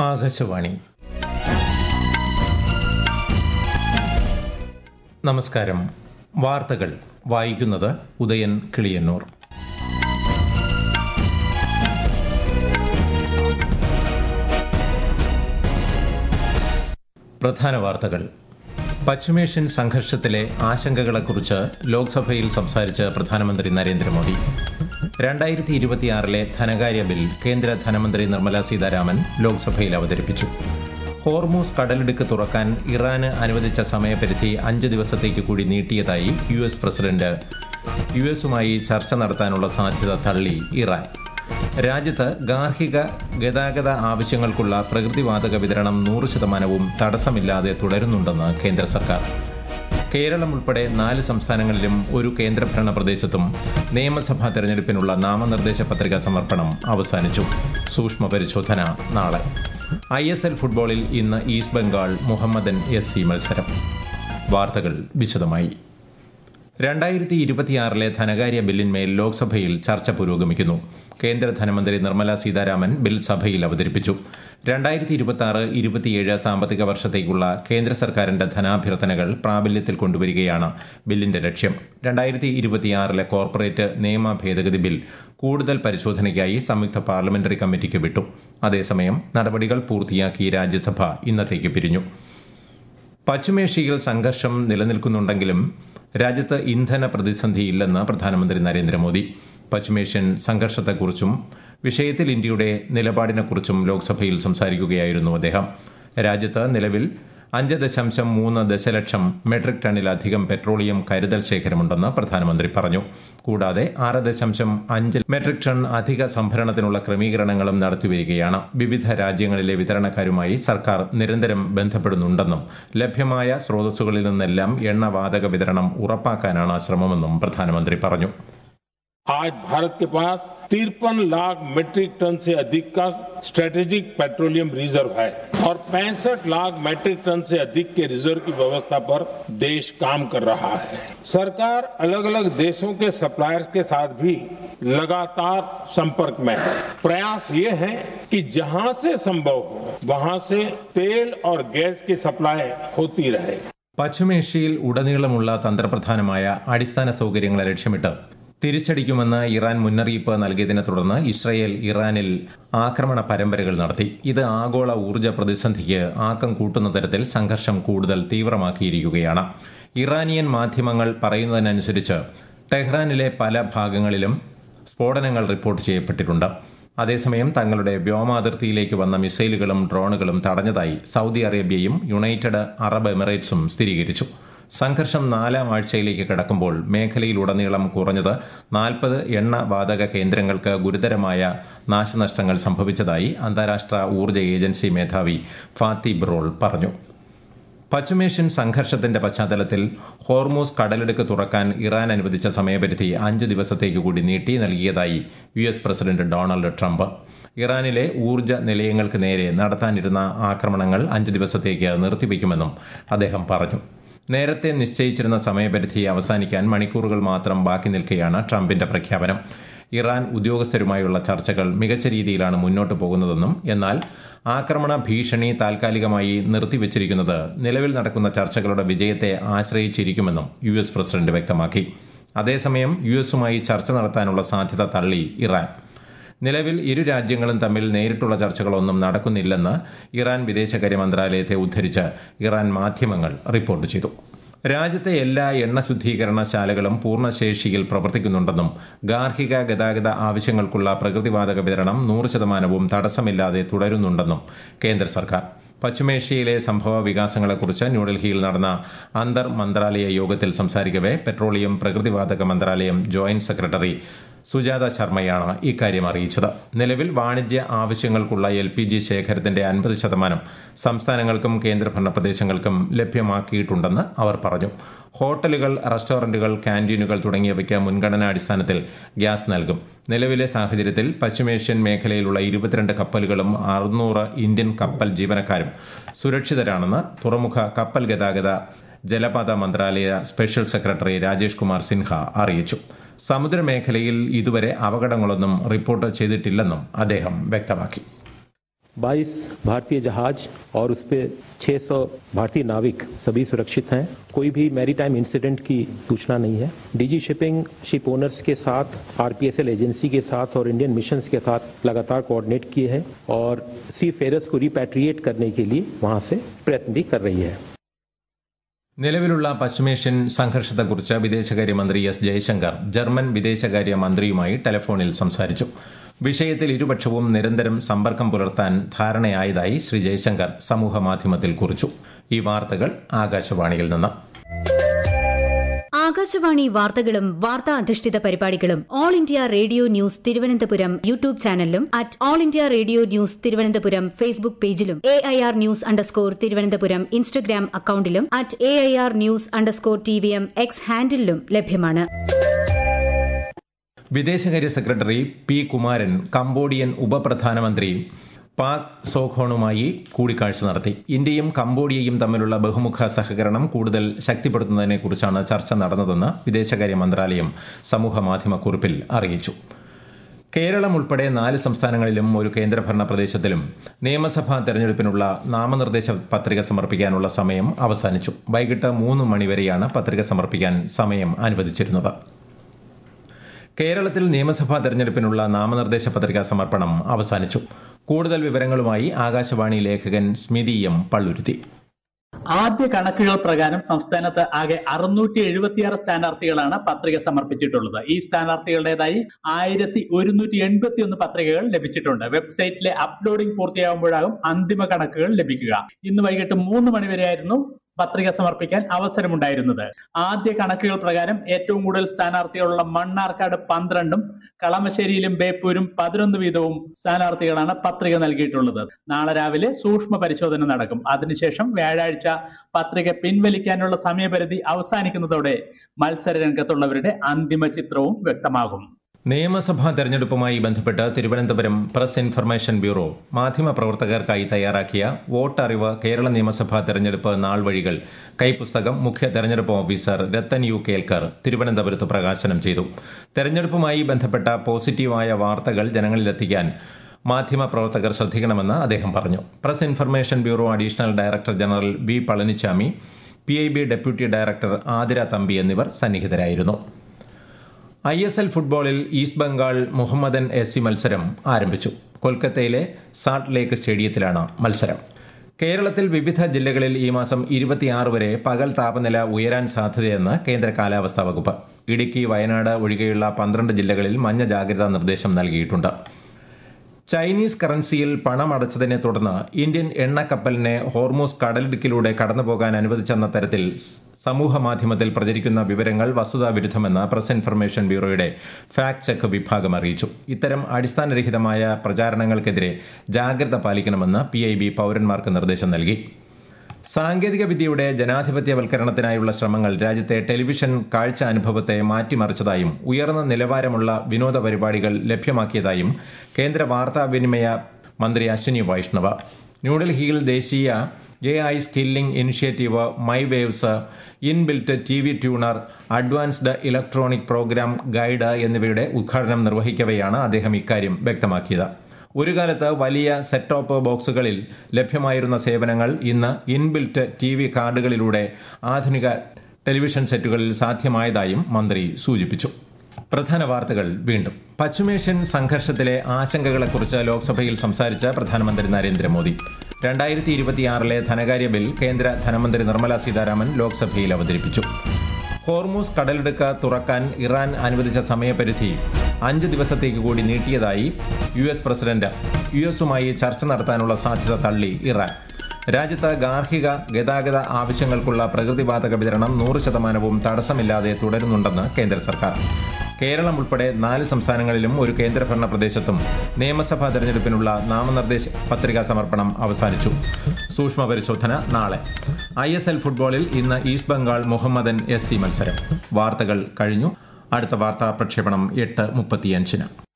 ആകാശവാണി നമസ്കാരം വാർത്തകൾ വായിക്കുന്നത് ഉദയൻ കിളിയന്നൂർ പ്രധാന വാർത്തകൾ പശ്ചിമേഷ്യൻ സംഘർഷത്തിലെ ആശങ്കകളെക്കുറിച്ച് ലോക്സഭയിൽ സംസാരിച്ച് പ്രധാനമന്ത്രി നരേന്ദ്രമോദി രണ്ടായിരത്തി ഇരുപത്തിയാറിലെ ധനകാര്യ ബിൽ കേന്ദ്ര ധനമന്ത്രി നിർമ്മല സീതാരാമൻ ലോക്സഭയിൽ അവതരിപ്പിച്ചു ഹോർമൂസ് കടലിടുക്ക് തുറക്കാൻ ഇറാന് അനുവദിച്ച സമയപരിധി അഞ്ച് ദിവസത്തേക്ക് കൂടി നീട്ടിയതായി യു എസ് പ്രസിഡന്റ് യു എസുമായി ചർച്ച നടത്താനുള്ള സാധ്യത തള്ളി ഇറാൻ രാജ്യത്ത് ഗാർഹിക ഗതാഗത ആവശ്യങ്ങൾക്കുള്ള പ്രകൃതിവാതക വിതരണം നൂറ് ശതമാനവും തടസ്സമില്ലാതെ തുടരുന്നുണ്ടെന്ന് കേന്ദ്ര സർക്കാർ കേരളം ഉൾപ്പെടെ നാല് സംസ്ഥാനങ്ങളിലും ഒരു കേന്ദ്രഭരണ പ്രദേശത്തും നിയമസഭാ തെരഞ്ഞെടുപ്പിനുള്ള നാമനിർദ്ദേശ പത്രിക സമർപ്പണം അവസാനിച്ചു സൂക്ഷ്മ പരിശോധന നാളെ ഐ എസ് എൽ ഫുട്ബോളിൽ ഇന്ന് East Bengal Mohammedan S C മത്സരം വാർത്തകൾ വിശദമായി രണ്ടായിരത്തി ഇരുപത്തിയാറിലെ ധനകാര്യ ബില്ലിന്മേൽ ലോക്സഭയിൽ ചർച്ച പുരോഗമിക്കുന്നു കേന്ദ്ര ധനമന്ത്രി നിർമ്മല സീതാരാമൻ ബിൽ സഭയിൽ അവതരിപ്പിച്ചു രണ്ടായിരത്തി ഇരുപത്തി ആറ് ഇരുപത്തിയേഴ് സാമ്പത്തിക വർഷത്തേക്കുള്ള കേന്ദ്ര സർക്കാരിന്റെ ധനാഭ്യർത്ഥനകൾ പ്രാബല്യത്തിൽ കൊണ്ടുവരികയാണ് ബില്ലിന്റെ ലക്ഷ്യം രണ്ടായിരത്തി ഇരുപത്തിയാറിലെ കോർപ്പറേറ്റ് നിയമ ഭേദഗതി ബിൽ കൂടുതൽ പരിശോധനയ്ക്കായി സംയുക്ത പാർലമെന്ററി കമ്മിറ്റിക്ക് വിട്ടു അതേസമയം നടപടികൾ പൂർത്തിയാക്കി രാജ്യസഭ ഇന്നത്തേക്ക് പിരിഞ്ഞു പശ്ചിമേഷ്യയിൽ സംഘർഷം നിലനിൽക്കുന്നുണ്ടെങ്കിലും രാജ്യത്ത് ഇന്ധന പ്രതിസന്ധിയില്ലെന്ന് പ്രധാനമന്ത്രി നരേന്ദ്രമോദി പശ്ചിമേഷ്യൻ സംഘർഷത്തെക്കുറിച്ചും വിഷയത്തിൽ ഇന്ത്യയുടെ നിലപാടിനെക്കുറിച്ചും ലോക്സഭയിൽ സംസാരിക്കുകയായിരുന്നു അദ്ദേഹം രാജ്യത്ത് നിലവിൽ അഞ്ച് ദശാംശം മൂന്ന് ദശലക്ഷം മെട്രിക് ടണ്ണിലധികം പെട്രോളിയം കരുതൽ ശേഖരമുണ്ടെന്ന് പ്രധാനമന്ത്രി പറഞ്ഞു കൂടാതെ ആറ് ദശാംശം അഞ്ച് മെട്രിക് ടൺ അധിക സംഭരണത്തിനുള്ള ക്രമീകരണങ്ങളും നടത്തിവരികയാണ് വിവിധ രാജ്യങ്ങളിലെ വിതരണക്കാരുമായി സർക്കാർ നിരന്തരം ബന്ധപ്പെടുന്നുണ്ടെന്നും ലഭ്യമായ സ്രോതസ്സുകളിൽ നിന്നെല്ലാം എണ്ണവാതക വിതരണം ഉറപ്പാക്കാനാണ് ശ്രമമെന്നും പ്രധാനമന്ത്രി പറഞ്ഞു आज भारत के पास तिरपन लाख मीट्रिक टन से अधिक का स्ट्रेटेजिक पेट्रोलियम रिजर्व है और पैंसठ लाख मीट्रिक टन से अधिक के रिजर्व की व्यवस्था पर देश काम कर रहा है सरकार अलग अलग देशों के सप्लायर्स के साथ भी लगातार संपर्क में है प्रयास ये है कि जहां से संभव हो वहां से तेल और गैस की सप्लाई होती रहे പശ്ചിമേഷ്യയിൽ ഉടനീളമുള്ള തന്ത്രപ്രധാനമായ അടിസ്ഥാന സൗകര്യങ്ങളെ ലക്ഷ്യമിട്ട് തിരിച്ചടിക്കുമെന്ന് ഇറാൻ മുന്നറിയിപ്പ് നൽകിയതിനെ തുടർന്ന് ഇസ്രയേൽ ഇറാനിൽ ആക്രമണ പരമ്പരകൾ നടത്തി ഇത് ആഗോള ഊർജ്ജ പ്രതിസന്ധിക്ക് ആക്കം കൂട്ടുന്ന തരത്തിൽ സംഘർഷം കൂടുതൽ തീവ്രമാക്കിയിരിക്കുകയാണ് ഇറാനിയൻ മാധ്യമങ്ങൾ പറയുന്നതിനനുസരിച്ച് ടെഹ്റാനിലെ പല ഭാഗങ്ങളിലും സ്ഫോടനങ്ങൾ റിപ്പോർട്ട് ചെയ്യപ്പെട്ടിട്ടുണ്ട് അതേസമയം തങ്ങളുടെ വ്യോമാതിർത്തിയിലേക്ക് വന്ന മിസൈലുകളും ഡ്രോണുകളും തടഞ്ഞതായി സൗദി അറേബ്യയും യുണൈറ്റഡ് അറബ് എമിറേറ്റ്സും സ്ഥിരീകരിച്ചു സംഘർഷം നാലാം ആഴ്ചയിലേക്ക് കടക്കുമ്പോൾ മേഖലയിലുടനീളം കുറഞ്ഞത് നാൽപ്പത് എണ്ണ വാതക കേന്ദ്രങ്ങൾക്ക് ഗുരുതരമായ നാശനഷ്ടങ്ങൾ സംഭവിച്ചതായി അന്താരാഷ്ട്ര ഊർജ്ജ ഏജൻസി മേധാവി ഫാത്തി ബ്രോൾ പറഞ്ഞു പശ്ചിമേഷ്യൻ സംഘർഷത്തിന്റെ പശ്ചാത്തലത്തിൽ ഹോർമൂസ് കടലെടുക്ക് തുറക്കാൻ ഇറാൻ അനുവദിച്ച സമയപരിധി അഞ്ച് ദിവസത്തേക്ക് കൂടി നീട്ടി നൽകിയതായി U S president Donald Trump ഇറാനിലെ ഊർജ്ജ നിലയങ്ങൾക്ക് നേരെ നടത്താനിരുന്ന ആക്രമണങ്ങൾ അഞ്ച് ദിവസത്തേക്ക് നിർത്തിവെക്കുമെന്നും അദ്ദേഹം പറഞ്ഞു നേരത്തെ നിശ്ചയിച്ചിരുന്ന സമയപരിധി അവസാനിക്കാൻ മണിക്കൂറുകൾ മാത്രം ബാക്കി നിൽക്കെയാണ് ട്രംപിന്റെ പ്രഖ്യാപനം ഇറാൻ ഉദ്യോഗസ്ഥരുമായുള്ള ചർച്ചകൾ മികച്ച രീതിയിലാണ് മുന്നോട്ട് പോകുന്നതെന്നും എന്നാൽ ആക്രമണ ഭീഷണി താൽക്കാലികമായി നിർത്തിവച്ചിരിക്കുന്നത് നിലവിൽ നടക്കുന്ന ചർച്ചകളുടെ വിജയത്തെ ആശ്രയിച്ചിരിക്കുമെന്നും യു എസ് പ്രസിഡന്റ് വ്യക്തമാക്കി അതേസമയം യു എസുമായി ചർച്ച നടത്താനുള്ള സാധ്യത തള്ളി ഇറാൻ നിലവിൽ ഇരു രാജ്യങ്ങളും തമ്മിൽ നേരിട്ടുള്ള ചർച്ചകളൊന്നും നടക്കുന്നില്ലെന്ന് ഇറാൻ വിദേശകാര്യ മന്ത്രാലയത്തെ ഉദ്ധരിച്ച് ഇറാൻ മാധ്യമങ്ങൾ റിപ്പോർട്ട് ചെയ്തു രാജ്യത്തെ എല്ലാ എണ്ണ ശുദ്ധീകരണശാലകളും പൂർണ്ണശേഷിയിൽ പ്രവർത്തിക്കുന്നുണ്ടെന്നും ഗാർഹിക ഗതാഗത ആവശ്യങ്ങൾക്കുള്ള പ്രകൃതിവാതക വിതരണം നൂറ് ശതമാനവും തടസ്സമില്ലാതെ തുടരുന്നുണ്ടെന്നും കേന്ദ്ര സർക്കാർ പശ്ചിമേഷ്യയിലെ സംഭവ വികാസങ്ങളെക്കുറിച്ച് ന്യൂഡൽഹിയിൽ നടന്ന അന്തർ മന്ത്രാലയ യോഗത്തിൽ സംസാരിക്കവെ പെട്രോളിയം പ്രകൃതിവാതക മന്ത്രാലയം ജോയിന്റ് സെക്രട്ടറി സുജാത ശർമ്മയാണ് ഇക്കാര്യം അറിയിച്ചത് നിലവിൽ വാണിജ്യ ആവശ്യങ്ങൾക്കുള്ള എൽ പി ജി ശേഖരത്തിന്റെ അൻപത് ശതമാനം സംസ്ഥാനങ്ങൾക്കും കേന്ദ്രഭരണ പ്രദേശങ്ങൾക്കും ലഭ്യമാക്കിയിട്ടുണ്ടെന്ന് അവർ പറഞ്ഞു ഹോട്ടലുകൾ റെസ്റ്റോറന്റുകൾ ക്യാന്റീനുകൾ തുടങ്ങിയവയ്ക്ക് മുൻഗണനാ അടിസ്ഥാനത്തിൽ ഗ്യാസ് നൽകും നിലവിലെ സാഹചര്യത്തിൽ പശ്ചിമേഷ്യൻ മേഖലയിലുള്ള ഇരുപത്തിരണ്ട് കപ്പലുകളും അറുന്നൂറ് ഇന്ത്യൻ കപ്പൽ ജീവനക്കാരും സുരക്ഷിതരാണെന്ന് തുറമുഖ കപ്പൽ ഗതാഗത ജലപാത മന്ത്രാലയ സ്പെഷ്യൽ സെക്രട്ടറി രാജേഷ് കുമാർ സിൻഹ അറിയിച്ചു സമുദ്രമേഖലയിൽ ഇതുവരെ അപകടങ്ങളൊന്നും റിപ്പോർട്ട് ചെയ്തിട്ടില്ലെന്നും അദ്ദേഹം വ്യക്തമാക്കി 22 भारतीय जहाज और उस पर 600 भारतीय नाविक सभी सुरक्षित हैं कोई भी मैरीटाइम इंसिडेंट की सूचना नहीं है डीजी शिपिंग शिप ओनर्स के साथ आरपीएसएल एजेंसी के साथ और इंडियन मिशंस के साथ लगातार कोऑर्डिनेट किए हैं और सी फेरर्स को रिपैट्रिएट करने के लिए वहां से प्रयत्न भी कर रही है നിലവിലുള്ള പശ്ചിമേഷ്യൻ സംഘർഷത്തെക്കുറിച്ച് വിദേശകാര്യമന്ത്രി എസ് ജയശങ്കർ ജർമ്മൻ വിദേശകാര്യ മന്ത്രിയുമായി ടെലിഫോണിൽ സംസാരിച്ചു വിഷയത്തിൽ ഇരുപക്ഷവും നിരന്തരം സമ്പർക്കം പുലർത്താൻ ധാരണയായതായി ശ്രീ ജയശങ്കർ സമൂഹമാധ്യമത്തിൽ കുറിച്ചു ഈ വാർത്തകൾ ആകാശവാണിയിൽ നിന്ന് ആകാശവാണി വാർത്തകളും വാർത്താ അധിഷ്ഠിത പരിപാടികളും all India radio news Thiruvananthapuram YouTube ചാനലിലും at all India radio news Thiruvananthapuram Facebook പേജിലും A I R news underscore Thiruvananthapuram Instagram അക്കൌണ്ടിലും at A I R news underscore T V M X ഹാൻഡിലും ലഭ്യമാണ് വിദേശകാര്യ സെക്രട്ടറി പി കുമാരൻ കംബോഡിയൻ ഉപപ്രധാനമന്ത്രി പാക് സോഖോണുമായി കൂടിക്കാഴ്ച നടത്തി ഇന്ത്യയും കംബോഡിയയും തമ്മിലുള്ള ബഹുമുഖ സഹകരണം കൂടുതൽ ശക്തിപ്പെടുത്തുന്നതിനെക്കുറിച്ചാണ് ചർച്ച നടന്നതെന്ന് വിദേശകാര്യ മന്ത്രാലയം സമൂഹമാധ്യമ കുറിപ്പിൽ അറിയിച്ചു കേരളം ഉൾപ്പെടെ നാല് സംസ്ഥാനങ്ങളിലും ഒരു കേന്ദ്രഭരണ പ്രദേശത്തിലും നിയമസഭാ തെരഞ്ഞെടുപ്പിനുള്ള നാമനിർദ്ദേശ പത്രിക സമർപ്പിക്കാനുള്ള സമയം അവസാനിച്ചു വൈകിട്ട് മൂന്ന് മണിവരെയാണ് പത്രിക സമർപ്പിക്കാൻ സമയം അനുവദിച്ചിരുന്നത് കേരളത്തിൽ നിയമസഭാ തെരഞ്ഞെടുപ്പിനുള്ള നാമനിർദ്ദേശ പത്രികാ സമർപ്പണം അവസാനിച്ചു കൂടുതൽ വിവരങ്ങളുമായി ആകാശവാണി ലേഖകൻ സ്മിതി എം പള്ളുരുത്തി ആദ്യ കണക്കുകൾ പ്രകാരം സംസ്ഥാനത്ത് ആകെ അറുന്നൂറ്റി എഴുപത്തിയാറ് സ്ഥാനാർത്ഥികളാണ് പത്രിക സമർപ്പിച്ചിട്ടുള്ളത് ഈ സ്ഥാനാർത്ഥികളുടേതായി ആയിരത്തി ഒരുന്നൂറ്റി എൺപത്തി ഒന്ന് പത്രികകൾ ലഭിച്ചിട്ടുണ്ട് വെബ്സൈറ്റിലെ അപ്ലോഡിംഗ് പൂർത്തിയാകുമ്പോഴാകും അന്തിമ കണക്കുകൾ ലഭിക്കുക ഇന്ന് വൈകിട്ട് മൂന്ന് മണിവരെയായിരുന്നു പത്രിക സമർപ്പിക്കാൻ അവസരമുണ്ടായിരുന്നത് ആദ്യ കണക്കുകൾ പ്രകാരം ഏറ്റവും കൂടുതൽ സ്ഥാനാർത്ഥികളുള്ള മണ്ണാർക്കാട് പന്ത്രണ്ടും കളമശ്ശേരിയിലും ബേപ്പൂരും പതിനൊന്ന് വീതവും സ്ഥാനാർത്ഥികളാണ് പത്രിക നൽകിയിട്ടുള്ളത് നാളെ രാവിലെ സൂക്ഷ്മ പരിശോധന നടക്കും അതിനുശേഷം വ്യാഴാഴ്ച പത്രിക പിൻവലിക്കാനുള്ള സമയപരിധി അവസാനിക്കുന്നതോടെ മത്സര രംഗത്തുള്ളവരുടെ അന്തിമ ചിത്രവും വ്യക്തമാകും നിയമസഭാ തെരഞ്ഞെടുപ്പുമായി ബന്ധപ്പെട്ട് തിരുവനന്തപുരം പ്രസ് ഇൻഫർമേഷൻ ബ്യൂറോ മാധ്യമപ്രവർത്തകർക്കായി തയ്യാറാക്കിയ വോട്ടറിവ് കേരള നിയമസഭാ തെരഞ്ഞെടുപ്പ് നാൾ വഴികൾ കൈപ്പുസ്തകം മുഖ്യ തെരഞ്ഞെടുപ്പ് ഓഫീസർ രത്തൻ യു കേൽക്കർ തിരുവനന്തപുരത്ത് പ്രകാശനം ചെയ്തു തെരഞ്ഞെടുപ്പുമായി ബന്ധപ്പെട്ട പോസിറ്റീവായ വാർത്തകൾ ജനങ്ങളിലെത്തിക്കാൻ മാധ്യമപ്രവർത്തകർ ശ്രദ്ധിക്കണമെന്ന് അദ്ദേഹം പറഞ്ഞു press information bureau additional director general V Palanichami P I B deputy director Athira Thampi എന്നിവർ സന്നിഹിതരായിരുന്നു ഐ എസ് എൽ ഫുട്ബോളിൽ East Bengal Mohammedan S C മത്സരം ആരംഭിച്ചു കൊൽക്കത്തയിലെ സാൾട്ട് ലേക്ക് സ്റ്റേഡിയത്തിലാണ് മത്സരം കേരളത്തിൽ വിവിധ ജില്ലകളിൽ ഈ മാസം ഇരുപത്തിയാറ് വരെ പകൽ താപനില ഉയരാൻ സാധ്യതയെന്ന് കേന്ദ്ര കാലാവസ്ഥാ വകുപ്പ് ഇടുക്കി വയനാട് ഒഴികെയുള്ള പന്ത്രണ്ട് ജില്ലകളിൽ മഞ്ഞ ജാഗ്രതാ നിർദ്ദേശം നൽകിയിട്ടുണ്ട് ചൈനീസ് കറൻസിയിൽ പണം അടച്ചതിനെ തുടർന്ന് ഇന്ത്യൻ എണ്ണക്കപ്പലിനെ ഹോർമൂസ് കടലിടുക്കിലൂടെ കടന്നുപോകാൻ അനുവദിച്ചെന്ന തരത്തിൽ സമൂഹ മാധ്യമത്തിൽ പ്രചരിക്കുന്ന വിവരങ്ങൾ വസ്തുതാവിരുദ്ധമെന്ന് പ്രസ് ഇൻഫർമേഷൻ ബ്യൂറോയുടെ ഫാക്ട് ചെക്ക് വിഭാഗം അറിയിച്ചു ഇത്തരം അടിസ്ഥാനരഹിതമായ പ്രചാരണങ്ങൾക്കെതിരെ ജാഗ്രത പാലിക്കണമെന്ന് പി ഐ ബി പൌരന്മാർക്ക് നിർദ്ദേശം നൽകി സാങ്കേതിക വിദ്യയുടെ ജനാധിപത്യവൽക്കരണത്തിനായുള്ള ശ്രമങ്ങൾ രാജ്യത്തെ ടെലിവിഷൻ കാഴ്ച അനുഭവത്തെ മാറ്റിമറിച്ചതായും ഉയർന്ന നിലവാരമുള്ള വിനോദ പരിപാടികൾ ലഭ്യമാക്കിയതായും കേന്ദ്ര വാർത്താവിനിമയ മന്ത്രി അശ്വിനി വൈഷ്ണവ ന്യൂഡൽഹിയിൽ ദേശീയ A I skilling initiative my waves inbuilt T V tuner advanced electronic programme guide എന്നിവയുടെ ഉദ്ഘാടനം നിർവഹിക്കവെയാണ് അദ്ദേഹം ഇക്കാര്യം വ്യക്തമാക്കിയത് ഒരു കാലത്ത് വലിയ സെറ്റ് ടോപ്പ് ബോക്സുകളിൽ ലഭ്യമായിരുന്ന സേവനങ്ങൾ ഇന്ന് ഇൻബിൽറ്റ് ടി വി കാർഡുകളിലൂടെ ആധുനിക ടെലിവിഷൻ സെറ്റുകളിൽ സാധ്യമായതായും മന്ത്രി സൂചിപ്പിച്ചു പ്രധാന വാർത്തകൾ വീണ്ടും പശ്ചിമേഷ്യൻ സംഘർഷത്തിലെ ആശങ്കകളെക്കുറിച്ച് ലോക്സഭയിൽ സംസാരിച്ച പ്രധാനമന്ത്രി നരേന്ദ്രമോദി രണ്ടായിരത്തി ഇരുപത്തിയാറിലെ ധനകാര്യ ബിൽ കേന്ദ്ര ധനമന്ത്രി നിർമ്മല സീതാരാമൻ ലോക്സഭയിൽ അവതരിപ്പിച്ചു ഹോർമൂസ് കടലിടുക്ക് തുറക്കാൻ ഇറാൻ അനുവദിച്ച സമയപരിധി അഞ്ച് ദിവസത്തേക്ക് കൂടി നീട്ടിയതായി യു എസ് പ്രസിഡന്റ് യു എസുമായി ചർച്ച നടത്താനുള്ള സാധ്യത തള്ളി ഇറാൻ രാജ്യത്ത് ഗാർഹിക ഗതാഗത ആവശ്യങ്ങൾക്കുള്ള പ്രകൃതിവാതക വിതരണം നൂറ് ശതമാനവും തടസ്സമില്ലാതെ തുടരുന്നുണ്ടെന്ന് കേന്ദ്ര സർക്കാർ കേരളം ഉൾപ്പെടെ നാല് സംസ്ഥാനങ്ങളിലും ഒരു കേന്ദ്രഭരണ പ്രദേശത്തും നിയമസഭാ തെരഞ്ഞെടുപ്പിനുള്ള നാമനിർദ്ദേശ പത്രികാ സമർപ്പണം അവസാനിച്ചു സൂക്ഷ്മ പരിശോധന നാളെ ഐ എസ് എൽ ഫുട്ബോളിൽ ഇന്ന് East Bengal Mohammedan S C മത്സരം വാർത്തകൾ കഴിഞ്ഞു അടുത്ത വാർത്താ പ്രക്ഷേപണം എട്ട് മുപ്പത്തിയഞ്ചിന്